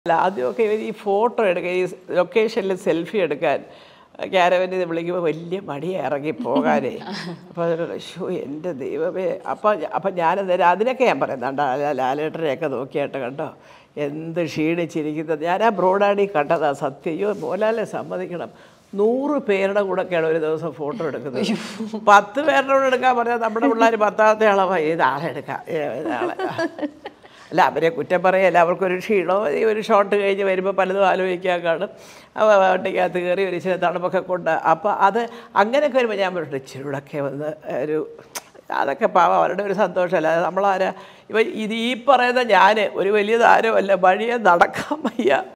അല്ല ആദ്യമൊക്കെ ഇവർ ഈ ഫോട്ടോ എടുക്കാൻ ഈ ലൊക്കേഷനിൽ സെൽഫി എടുക്കാൻ ക്യാരവനിൽ വിളിക്കുമ്പോൾ വലിയ മടിയാ ഇറങ്ങി പോകാനേ അപ്പോൾ അതിനോട് ഷോ എൻ്റെ ദൈവമേ അപ്പം അപ്പം ഞാനന്നേരം അതിനൊക്കെ ഞാൻ പറയുന്നുണ്ട് ലാലേട്ടനെയൊക്കെ നോക്കിയായിട്ട് കണ്ടോ എന്ത് ക്ഷീണിച്ചിരിക്കുന്നത് ഞാൻ ആ ബ്രോഡാഡി കണ്ടതാ സത്യം അയ്യോ മോലാലെ സമ്മതിക്കണം നൂറ് പേരുടെ കൂടെയൊക്കെയാണ് ഒരു ദിവസം ഫോട്ടോ എടുക്കുന്നത് പത്ത് പേരുടെ കൂടെ എടുക്കാൻ പറഞ്ഞാൽ നമ്മുടെ പിള്ളേർ പത്താമത്തെ ആളാ ഏത് ആളെടുക്കാം ഏത് ആളെ അല്ല അവരെ കുറ്റം പറയല്ല അവർക്കൊരു ക്ഷീണോ ഈ ഒരു ഷോട്ട് കഴിഞ്ഞ് വരുമ്പോൾ പലതും ആലോചിക്കാൻ കാണും അപ്പോൾ വണ്ടിക്കകത്ത് കയറി ഒരു ഇച്ചിരി തണുപ്പൊക്കെ കൊണ്ട് അപ്പോൾ അത് അങ്ങനെയൊക്കെ വരുമ്പോൾ ഞാൻ പറഞ്ഞു ഇച്ചിരൂടൊക്കെ വന്ന് ഒരു അതൊക്കെ പാവം അവരുടെ ഒരു സന്തോഷമല്ല അത് നമ്മളാരാ ഇവ ഇത് ഈ പറയുന്ന ഞാൻ ഒരു വലിയ താരമല്ല വഴിയെ നടക്കാൻ വയ്യ